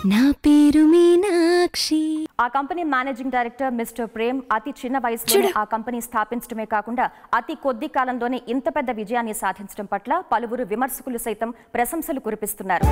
నా పేరు మీనాక్షి ఆ company managing director mister Prem అతి చిన్న వయసులోనే ఆ కంపెనీ స్థాపించడమే కాకుండా అతి కొద్ది కాలంలోనే ఇంత పెద్ద విజయాన్ని సాధించడం పట్ల పలువురు విమర్శకులు సైతం ప్రశంసలు కురిపిస్తున్నారు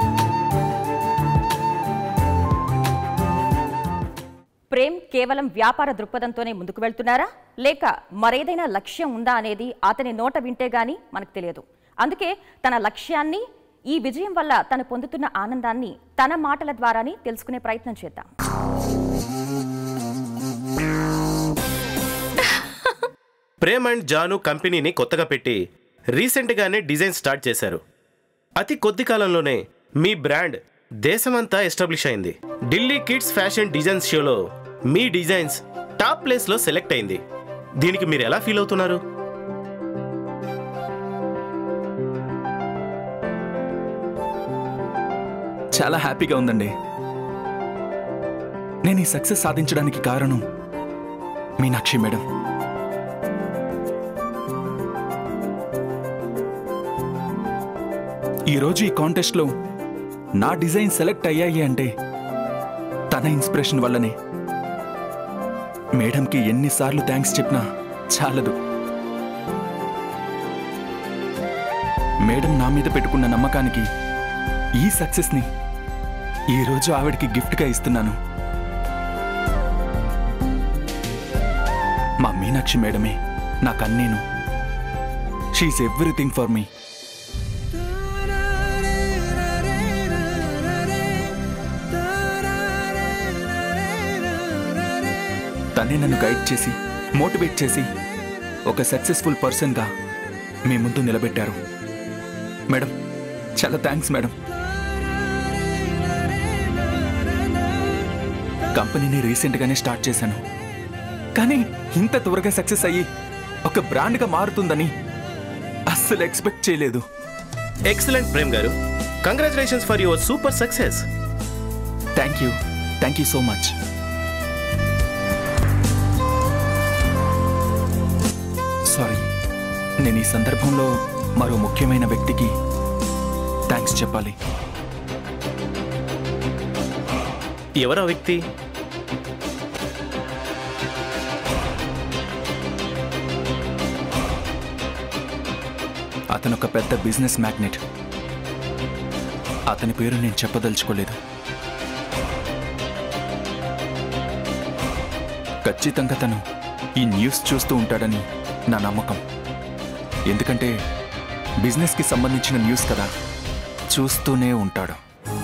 ప్రేమ్ కేవలం వ్యాపార దృక్పథంతోనే ముందుకు వెళ్తున్నారా లేక మరేదైనా లక్ష్యం ఉందా అనేది అతని నోట వింటే గానీ మనకు తెలియదు అందుకే తన లక్ష్యాన్ని ఈ విజయం వల్ల తను పొందుతున్న ఆనందాన్ని తన మాటల ద్వారానే తెలుసుకునే ప్రయత్నం చేద్దాం ప్రేమ్ అండ్ జాను కంపెనీని కొత్తగా పెట్టి రీసెంట్గానే డిజైన్ స్టార్ట్ చేశారు అతి కొద్ది కాలంలోనే మీ బ్రాండ్ దేశమంతా ఎస్టాబ్లిష్ అయింది ఢిల్లీ కిడ్స్ ఫ్యాషన్ డిజైన్స్ షోలో మీ డిజైన్స్ టాప్ ప్లేస్లో సెలెక్ట్ అయింది దీనికి మీరు ఎలా ఫీల్ అవుతున్నారు చాలా హ్యాపీగా ఉందండి నేను ఈ సక్సెస్ సాధించడానికి కారణం మీనాక్షి మేడం ఈరోజు ఈ కాంటెస్ట్లో నా డిజైన్ సెలెక్ట్ అయ్యాయి అంటే తన ఇన్స్పిరేషన్ వల్లనే మేడంకి ఎన్నిసార్లు థ్యాంక్స్ చెప్పినా చాలదు మేడం నా మీద పెట్టుకున్న నమ్మకానికి ఈ సక్సెస్ని ఈరోజు ఆవిడకి గిఫ్ట్గా ఇస్తున్నాను మా మీనాక్షి మేడమే నాకు అన్నీను షీఈస్ ఎవ్రీథింగ్ ఫర్ మీ తనే నన్ను గైడ్ చేసి మోటివేట్ చేసి ఒక సక్సెస్ఫుల్ పర్సన్గా మీ ముందు నిలబెట్టారు మేడం చాలా థ్యాంక్స్ మేడం కంపెనీని రీసెంట్గానే స్టార్ట్ చేశాను కానీ ఇంత త్వరగా సక్సెస్ అయ్యి ఒక బ్రాండ్గా మారుతుందని అస్సలు ఎక్స్పెక్ట్ చేయలేదు ఎక్సలెంట్ ప్రేమ్ గారు congratulations for your super success thank you thank you so much sorry నేను ఈ సందర్భంలో మరో ముఖ్యమైన వ్యక్తికి థ్యాంక్స్ చెప్పాలి ఎవరా వ్యక్తి అతను ఒక పెద్ద బిజినెస్ మ్యాగ్నెట్ అతని పేరు నేను చెప్పదలుచుకోలేదు ఖచ్చితంగా తను ఈ న్యూస్ చూస్తూ ఉంటాడని నా నమ్మకం ఎందుకంటే బిజినెస్కి సంబంధించిన న్యూస్ కదా చూస్తూనే ఉంటాడు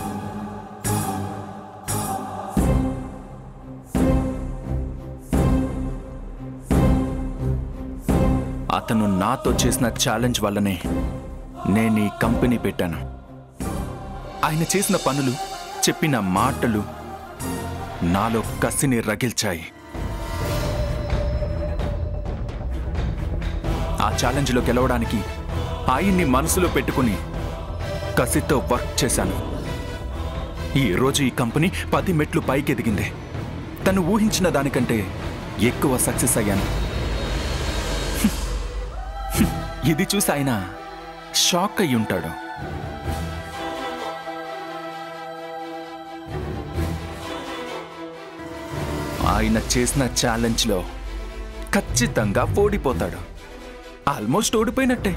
అతను నాతో చేసిన ఛాలెంజ్ వల్లనే నేను ఈ కంపెనీ పెట్టాను ఆయన చేసిన పనులు చెప్పిన మాటలు నాలో కసిని రగిల్చాయి ఆ ఛాలెంజ్లో గెలవడానికి ఆయన్ని మనసులో పెట్టుకుని కసితో వర్క్ చేశాను ఈ రోజు ఈ కంపెనీ పది మెట్లు పైకి ఎదిగింది తను ఊహించిన దానికంటే ఎక్కువ సక్సెస్ అయ్యాను ఇది చూసి ఆయన షాక్ అయి ఉంటాడు ఆయన చేసిన ఛాలెంజ్లో ఖచ్చితంగా ఓడిపోతాడు ఆల్మోస్ట్ ఓడిపోయినట్టే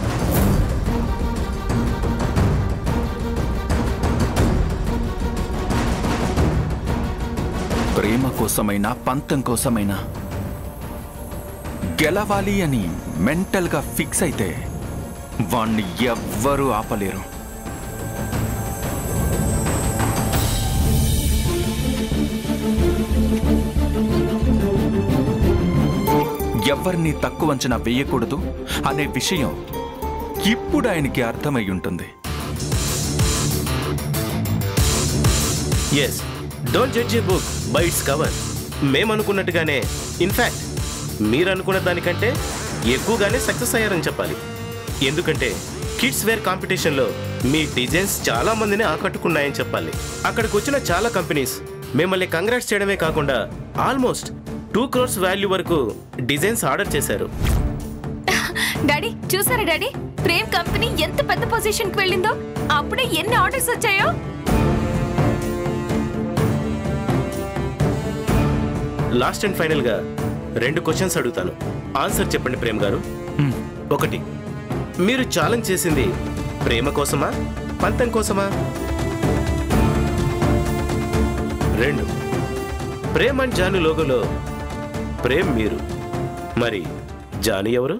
ప్రేమ కోసమైనా పంతం కోసమైనా గెలవాలి అని మెంటల్గా ఫిక్స్ అయితే వాణ్ణి ఎవ్వరూ ఆపలేరు ఎవరిని తక్కువ అంచనా వేయకూడదు అనే విషయం ఇప్పుడు ఆయనకి అర్థమై ఉంటుంది yes don't judge a book by its cover మేమనుకున్నట్టుగానే ఇన్ఫ్యాక్ట్ మీరు అనుకున్న దానికంటే ఎక్కువగానే సక్సెస్ అయ్యారని చెప్పాలి ఎందుకంటే కిడ్స్ వేర్ కాంపిటీషన్లో మీ డిజైన్స్ చాలా మందిని ఆకట్టుకున్నాయని చెప్పాలి అక్కడికి వచ్చిన చాలా కంపెనీస్ మిమ్మల్ని కంగ్రాట్స్ చేయడమే కాకుండా ఆల్మోస్ట్ టూ క్రోర్స్ వాల్యూ వరకు డిజైన్స్ ఆర్డర్ చేశారు డాడీ చూసారా డాడీ ప్రేమ్ కంపెనీ ఎంత పెద్ద పొజిషన్ కి వెళ్ళిందో అప్పుడే ఎన్ని ఆర్డర్స్ వచ్చాయో లాస్ట్ అండ్ ఫైనల్గా రెండు క్వశ్చన్స్ అడుగుతాను ఆన్సర్ చెప్పండి ప్రేమ్ గారు ఒకటి మీరు ఛాలెంజ్ చేసింది ప్రేమ కోసమా పంతం కోసమా రెండు ప్రేమ్ అండ్ జాను లోగోలో ప్రేమ్ మీరు మరి జాను ఎవరు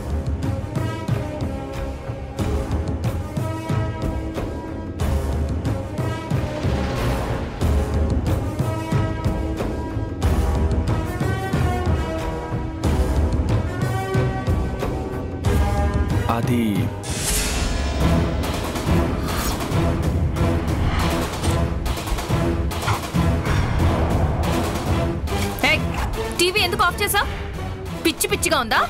అది ఏయ్, టీవీ ఎందుకు ఆఫ్ చేసా పిచ్చి పిచ్చిగా ఉందా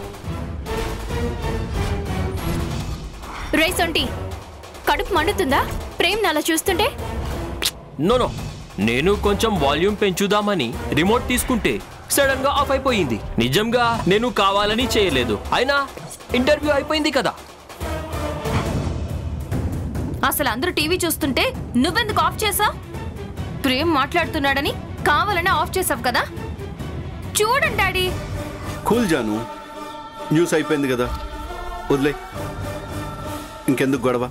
రైస్ ఒంటి కడుపు మండుతుందా ప్రేమ్ అలా చూస్తుంటే నో నో నేను కొంచెం వాల్యూమ్ పెంచుదామని రిమోట్ తీసుకుంటే సడన్ గా ఆఫ్ అయిపోయింది నిజంగా నేను కావాలని చేయలేదు అయినా ఇంటర్వ్యూ అయిపోయింది కదా అసలు అందరూ టీవీ చూస్తుంటే నువ్వెందుకు ఆఫ్ చేసా ప్రేమ్ మాట్లాడుతున్నాడని కావాలని ఆఫ్ చేసావు కదా చూడండి డాడీ కూల్ జాను న్యూస్ అయిపోయింది కదా వదిలే ఇంకెందుకు గొడవ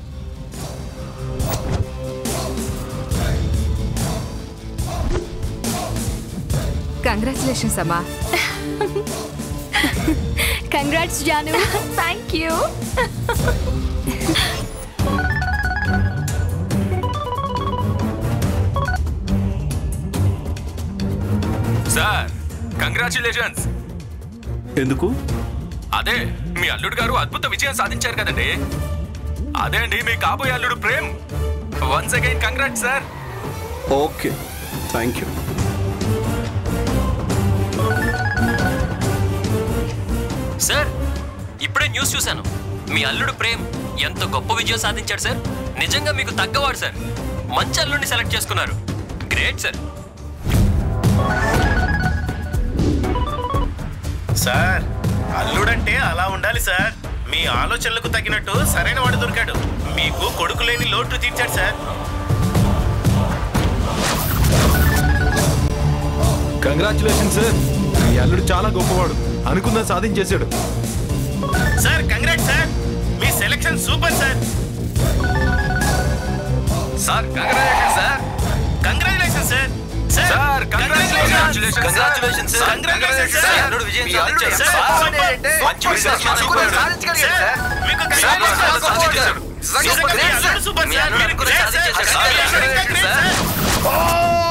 కంగ్రాచులేషన్స్ అమ్మా congrats Janu thank you sir congratulations ఎందుకు అదే మీ అల్లుడు గారు అద్భుత విజయం సాధించారు కదండి అదే అండి మీ కాబోయే అల్లుడు Prem once again congrat sir okay thank you sir ఇప్పుడే న్యూస్ చూశాను మీ అల్లుడు ప్రేమ్ ఎంత గొప్ప విజయం సాధించాడు సార్ నిజంగా మీకు తగ్గవాడు సార్ మంచి అల్లుడిని సెలెక్ట్ చేసుకున్నారు గ్రేట్ సార్ సార్ అల్లుడంటే అలా ఉండాలి సార్ మీ ఆలోచనలకు తగినట్టు సరైన వాడు దొరికాడు మీకు కొడుకు లేని లోటు తీర్చాడు సార్ కంగ్రాచులేషన్ సార్ మీ అల్లుడు చాలా గొప్పవాడు అనుకున్న సాధించేశాడు సార్ కంగ్రాట్ సార్ మీ selection super sir sir congratulation sir congratulation sir sir congratulations. Congratulation sir Congratulations, sir. అల్లుడు విజయం మీ అల్లుడు సాధించాడు. Sir, sir, super. మంచి విజయం సాధించాడు. సార్, మీకు సార్, congratulations. సాధించేశాడు. నిజంగా మీ అల్లుడు super, మీ సార్. అల్లుడు మీరు కూడా great, సార్. సాధించేశాడు. Sir, Congratulations, congratulations, great, sir.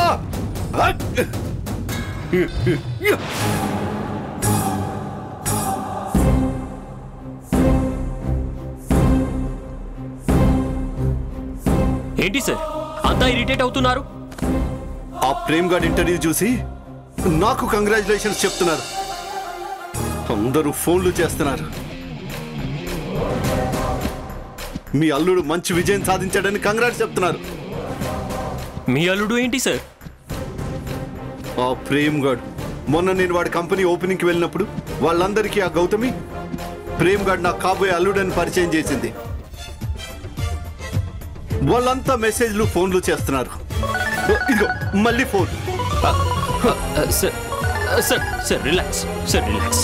ఏంటి సార్ అంతా ఇరిటేట్ అవుతున్నారు ఆ ప్రేమ్ గార్డ్ ఇంటర్వ్యూ చూసి నాకు కంగ్రాచులేషన్స్ చెప్తున్నారు అందరూ ఫోన్లు చేస్తున్నారు మీ అల్లుడు మంచి విజయం సాధించాడని కంగ్రాట్స్ చెప్తున్నారు మీ అల్లుడు ఏంటి సార్ ఆ ప్రేమ్ గాడ్ మొన్న నేను వాడి కంపెనీ ఓపెనింగ్కి వెళ్ళినప్పుడు వాళ్ళందరికీ ఆ గౌతమి ప్రేమ్ గాడ్ నా కాబోయే అల్లుడని పరిచయం చేసింది వాళ్ళంతా మెసేజ్లు ఫోన్లు చేస్తున్నారు ఇదిగో మళ్ళీ phone sir sir sir relax sir relax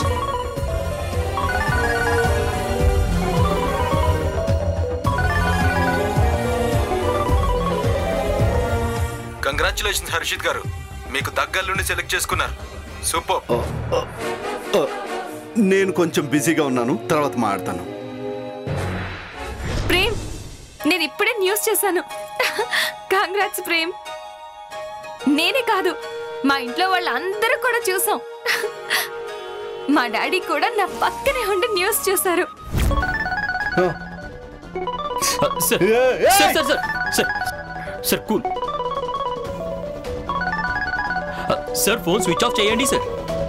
congratulation Harshit గారు మీకు దగ్గర్లుండి సెలెక్ట్ చేసుకున్నారు సూపర్ నేను కొంచెం బిజీగా ఉన్నాను తర్వాత మాట్లాడతాను ప్రేమ్ నేను ఇప్పుడే న్యూస్ చేశాను కాంగ్రాట్స్ ప్రేమ్ నేనే కాదు మా ఇంట్లో వాళ్ళందరూ కూడా చూసాం మా డాడీ కూడా నా పక్కనే ఉండి న్యూస్ చూశారు sir sir sir sir sir sir cool sir phone switch off చేయండి sir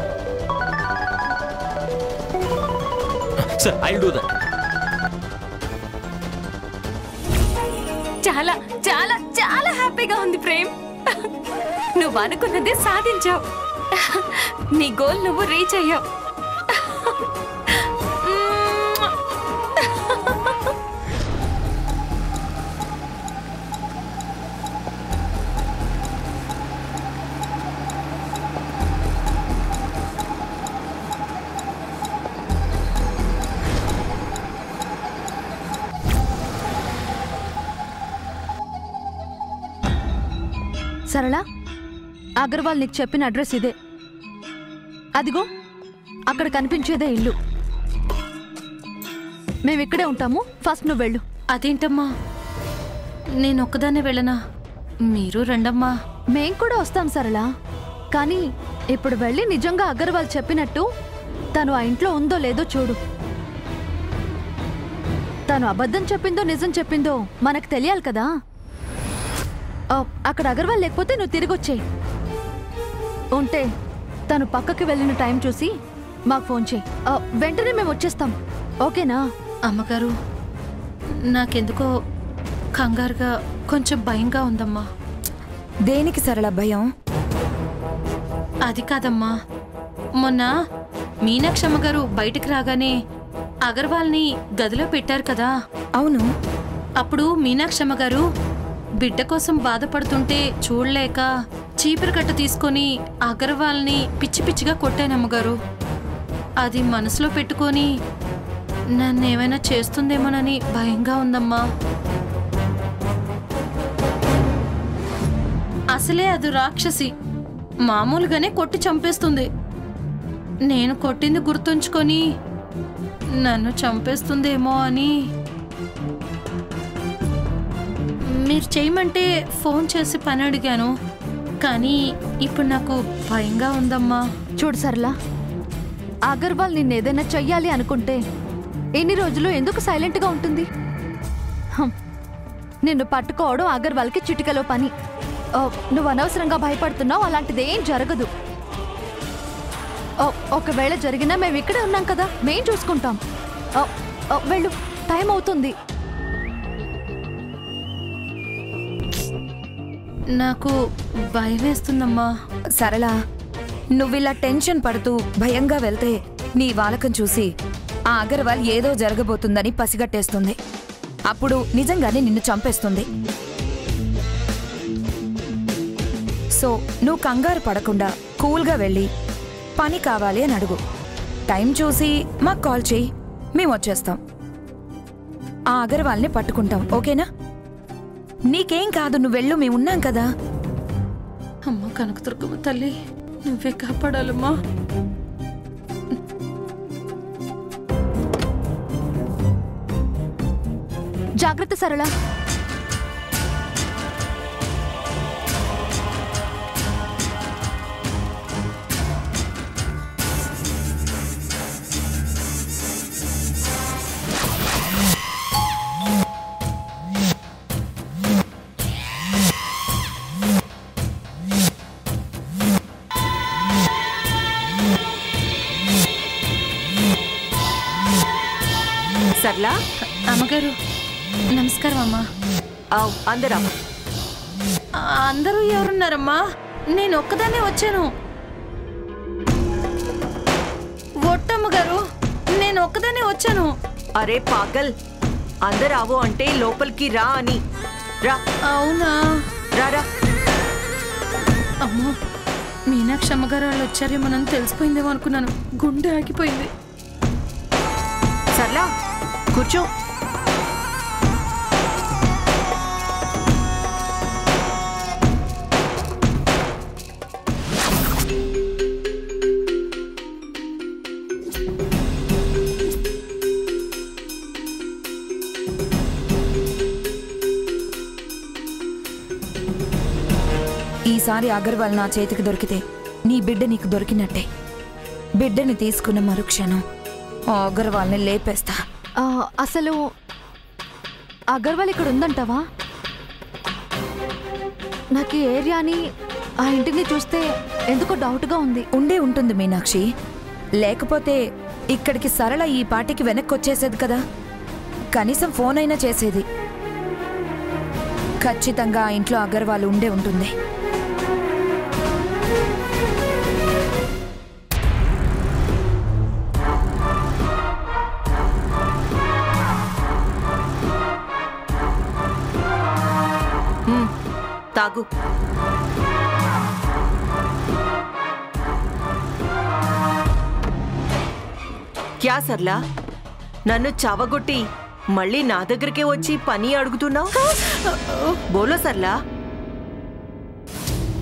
sir I do that చాలా చాలా చాలా హ్యాపీగా ఉంది ప్రేమ్ నువ్వు అనుకున్నది సాధించావు నీ గోల్ నువ్వు రీచ్ అయ్యావు సరళ అగర్వాల్ నీకు చెప్పిన అడ్రస్ ఇదే అదిగో అక్కడ కనిపించేదే ఇల్లు మేము ఇక్కడే ఉంటాము ఫస్ట్ నువ్వు వెళ్ళు అదేంటమ్మా నేను ఒక్కదాన్నే వెళ్ళనా మీరు రండమ్మా మేం కూడా వస్తాం సరళ కానీ ఇప్పుడు వెళ్ళి నిజంగా అగర్వాల్ చెప్పినట్టు తను ఆ ఇంట్లో ఉందో లేదో చూడు తను అబద్ధం చెప్పిందో నిజం చెప్పిందో మనకు తెలియాలి కదా ఆ, అక్కడ అగర్వాల్ లేకపోతే నువ్వు తిరిగి వచ్చేయి ఉంటే తను పక్కకి వెళ్ళిన టైం చూసి మాకు ఫోన్ చేయి ఆ, వెంటనే మేము వచ్చేస్తాం ఓకేనా అమ్మగారు నాకెందుకో కంగారుగా కొంచెం భయంగా ఉందమ్మా దేనికి సరళ భయం అది కాదమ్మా మొన్న మీనాక్షమ్మ గారు బయటికి రాగానే అగర్వాల్ని గదిలో పెట్టారు కదా అవును అప్పుడు మీనాక్షమ్మ గారు బిడ్డ కోసం బాధపడుతుంటే చూడలేక చీపురు కట్ట తీసుకొని అగర్వాల్ని పిచ్చి పిచ్చిగా కొట్టానమ్మగారు అది మనసులో పెట్టుకొని నన్ను ఏమైనా చేస్తుందేమోనని భయంగా ఉందమ్మా అసలే అది రాక్షసి మామూలుగానే కొట్టి చంపేస్తుంది నేను కొట్టింది గుర్తుంచుకొని నన్ను చంపేస్తుందేమో అని మీరు చేయమంటే ఫోన్ చేసి పని అడిగాను కానీ ఇప్పుడు నాకు భయంగా ఉందమ్మా చూడు సరళ అగర్వాల్ నిన్ను ఏదైనా చెయ్యాలి అనుకుంటే ఎన్ని రోజులు ఎందుకు సైలెంట్గా ఉంటుంది హం. నిన్ను పట్టుకోవడం అగర్వాల్కి చిటికలో పని ఓ, నువ్వు అనవసరంగా భయపడుతున్నావు అలాంటిది ఏం జరగదు ఓ, ఒకవేళ జరిగినా మేము ఇక్కడే ఉన్నాం కదా మేం చూసుకుంటాం ఓ, ఓ, వెళ్ళు టైం అవుతుంది నాకు భయం వేస్తుందమ్మా సరళ నువ్విలా టెన్షన్ పడుతూ భయంగా వెళ్తే నీ వాలకం చూసి ఆ అగర్వాల్ ఏదో జరగబోతుందని పసిగట్టేస్తుంది అప్పుడు నిజంగానే నిన్ను చంపేస్తుంది సో నువ్వు కంగారు పడకుండా కూల్గా వెళ్ళి పని కావాలి అని అడుగు టైం చూసి మాకు కాల్ చేయి మేము వచ్చేస్తాం ఆ అగర్వాల్ని పట్టుకుంటాం ఓకేనా నీకేం కాదు నువ్వు వెళ్ళు మేము ఉన్నాం కదా అమ్మ కనకదుర్గమ్మ తల్లి నువ్వే కాపాడాలమ్మా జాగ్రత్త సరళ సర్లా అమ్మగారు నమస్కారం అమ్మా అందరా ఆ, అందరూ ఎవరున్నారమ్మా నేను ఒక్కదాన్నే వచ్చాను ఒట్టమ్మ గారు నేను ఒక్కదాన్నే వచ్చాను అరే పాగల్ అందరావు అంటే లోపలికి రా అని రా అవునా రా రా అమ్మో మీనాక్షి అమ్మగారు వాళ్ళు వచ్చారేమోనని తెలిసిపోయిందేమో అనుకున్నాను గుండె ఆగిపోయింది సర్లా కూర్చో ఈసారి అగర్వాల్ నా చేతికి దొరికితే నీ బిడ్డ నీకు దొరికినట్టే బిడ్డని తీసుకున్న మరుక్షణం ఆ అగర్వాల్ని లేపేస్తా ఆ, అసలు అగర్వాల్ ఇక్కడ ఉందంటావా నాకు ఈ ఏరియాని ఆ ఇంటిని చూస్తే ఎందుకో డౌట్గా ఉంది ఉండే ఉంటుంది మీనాక్షి లేకపోతే ఇక్కడికి సరళ ఈ పాటికి వెనక్కి వచ్చేసేది కదా కనీసం ఫోన్ అయినా చేసేది ఖచ్చితంగా ఆ ఇంట్లో అగర్వాల్ ఉండే ఉంటుంది తాగు క్యా సర్లా నన్ను చావగొట్టి మళ్ళీ నా దగ్గరికే వచ్చి పని అడుగుతున్నావు బోలో సర్లా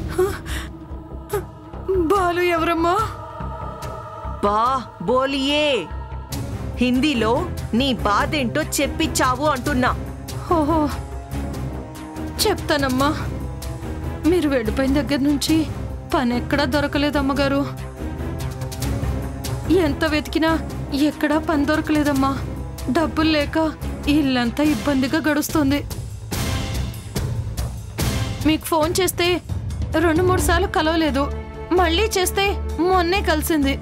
బాలు ఎవరమ్మా బా బోలియే హిందీలో నీ బాధేంటో చెప్పిచ్చావు అంటున్నా ఓహో చెప్తానమ్మా మీరు వెళ్ళిపోయిన దగ్గర నుంచి పని ఎక్కడా దొరకలేదు అమ్మగారు ఎంత వెతికినా ఎక్కడా పని దొరకలేదమ్మా డబ్బులు లేక ఇల్లంతా ఇబ్బందిగా గడుస్తుంది మీకు ఫోన్ చేస్తే రెండు మూడు సార్లు కలవలేదు మళ్ళీ చేస్తే మొన్నే కలిసింది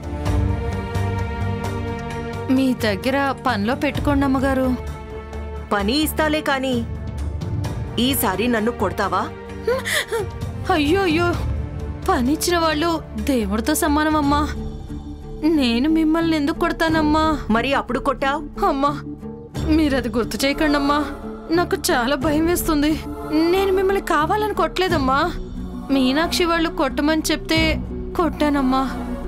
మీ దగ్గర పనిలో పెట్టుకోండి అమ్మగారు పని ఇస్తాలే కాని ఈసారి నన్ను కొడతావా అయ్యో అయ్యో పనిచ్చిన వాళ్ళు దేవుడితో సమానం అమ్మా నేను మిమ్మల్ని ఎందుకు కొడతానమ్మా మరి అప్పుడు కొట్టావు అమ్మా మీరది గుర్తు చేయకండి అమ్మా నాకు చాలా భయం వేస్తుంది నేను మిమ్మల్ని కావాలని కొట్టలేదమ్మా మీనాక్షి వాళ్ళు కొట్టమని చెప్తే కొట్టానమ్మా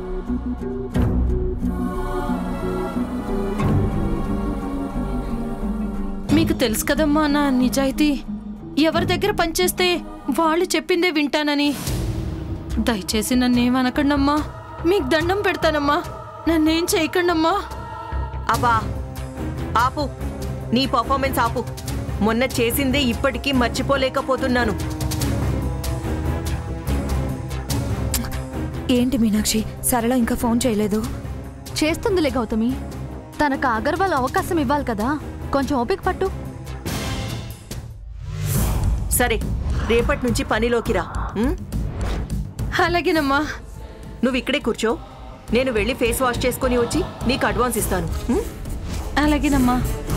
మీకు తెలుసు కదమ్మా నా నిజాయితీ ఎవరి దగ్గర పనిచేస్తే వాళ్ళు చెప్పిందే వింటానని దయచేసి నన్నేమనకండమ్మా మీకు దండం పెడతానమ్మా నన్నేం చేయకండమ్మా అబ్బా ఆపు నీ పర్ఫార్మెన్స్ ఆపు మొన్న చేసిందే ఇప్పటికీ మర్చిపోలేకపోతున్నాను ఏంటి మీనాక్షి సరళ ఇంకా ఫోన్ చేయలేదు చేస్తుందిలే గౌతమి తనకు అగర్వాల్ అవకాశం ఇవ్వాలి కదా కొంచెం ఓపిక పట్టు సరే రేపటి నుంచి పనిలోకి రా ఉం? అలాగేనమ్మా నువ్వు ఇక్కడే కూర్చో నేను వెళ్ళి ఫేస్ వాష్ చేసుకొని వచ్చి నీకు అడ్వాన్స్ ఇస్తాను ఉం? అలాగేనమ్మా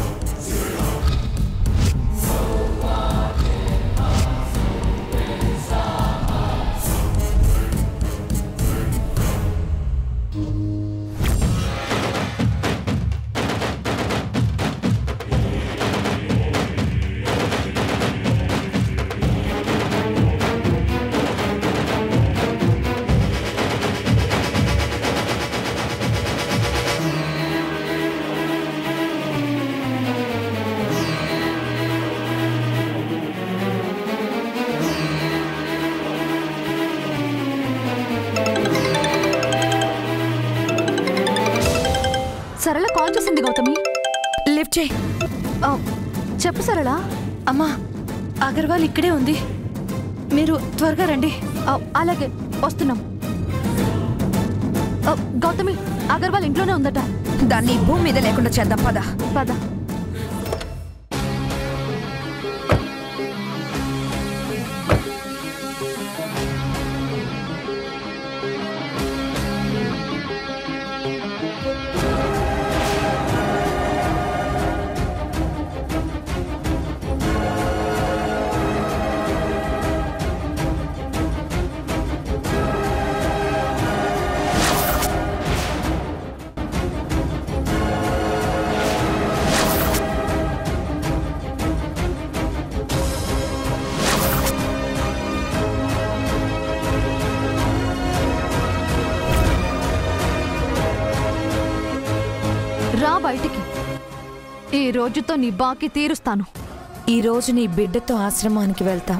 సరళ కాల్ చేసింది గౌతమి లిఫ్ట్ చేయి ఆ, చెప్పు సరళ అమ్మా అగర్వాల్ ఇక్కడే ఉంది మీరు త్వరగా రండి ఆ, అలాగే వస్తున్నాం ఆ, గౌతమి అగర్వాల్ ఇంట్లోనే ఉందట దాన్ని ఈ భూమి మీద లేకుండా చేద్దాం పద పద రా బయటికి ఈ రోజుతో నీ బాకీ తీరుస్తాను ఈ రోజు నీ బిడ్డతో ఆశ్రమానికి వెళ్తాం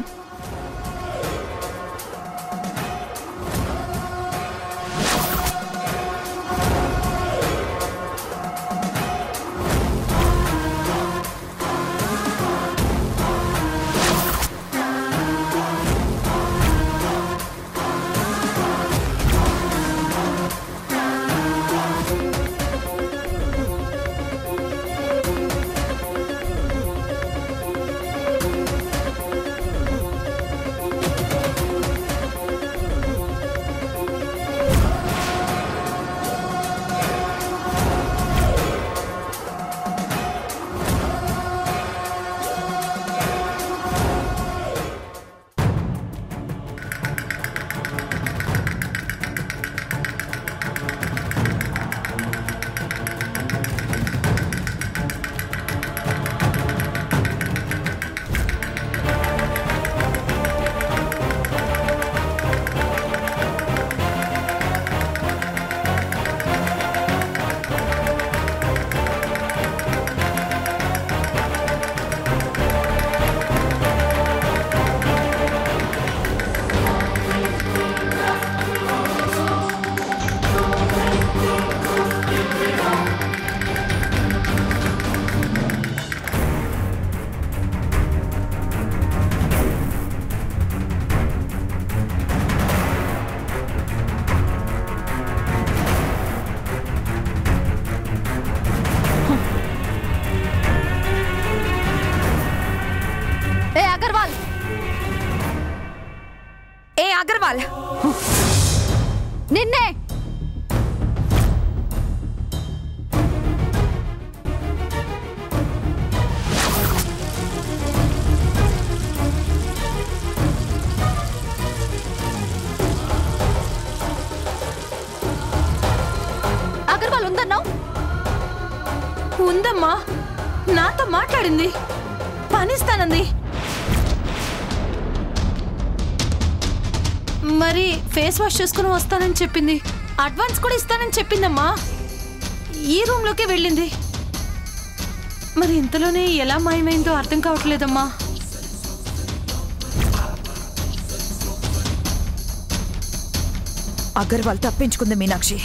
అవునమ్మా నాతో మాట్లాడింది పనిస్తానంది మరి ఫేస్ వాష్ చేసుకుని వస్తానని చెప్పింది అడ్వాన్స్ కూడా ఇస్తానని చెప్పిందమ్మా ఈ రూమ్లోకే వెళ్ళింది మరి ఇంతలోనే ఎలా మాయమైందో అర్థం కావట్లేదమ్మా అగర్వాల్ తప్పించుకుంది మీనాక్షి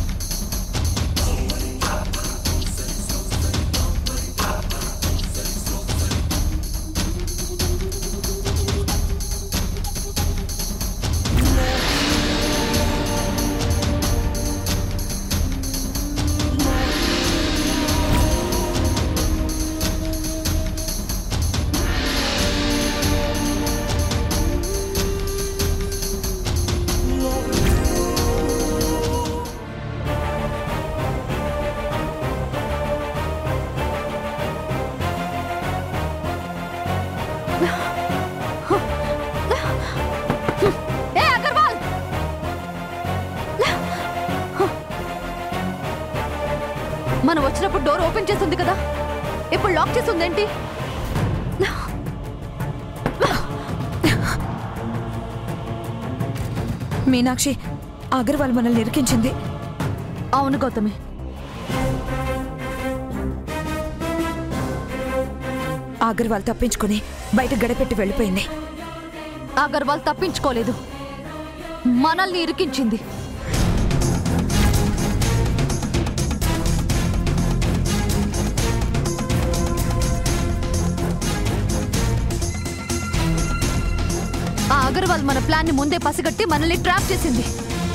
ఏ అగర్వాల్ మనం వచ్చినప్పుడు డోర్ ఓపెన్ చేసింది కదా ఇప్పుడు లాక్ చేసి ఉందేంటి మీనాక్షి అగర్వాల్ మనల్ని ఇరికించింది అవును గౌతమి అగర్వాల్ తప్పించుకుని బయట గడపెట్టి వెళ్ళిపోయింది అగర్వాల్ తప్పించుకోలేదు మనల్ని ఇరికించింది ఆ అగర్వాల్ మన ప్లాన్ ని ముందే పసిగట్టి మనల్ని ట్రాప్ చేసింది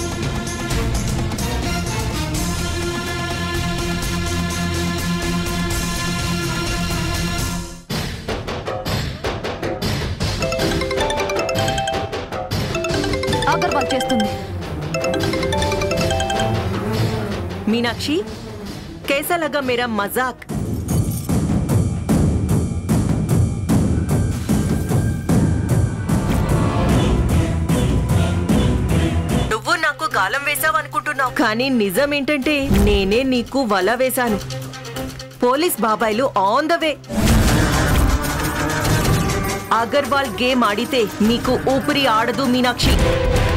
అగర్వాల్ చేస్తుంది मीनाक्षी कैसा लगा मेरा मजाक నువ్వు నాకు గాలం వేసావనుకుంటున్నావు కానీ నిజం ఏంటంటే నేనే నీకు వల వేశాను పోలీస్ బాబాయ్లు on the way Agarwal game ఆడితే నీకు ఊపిరి ఆడదు మీనాక్షి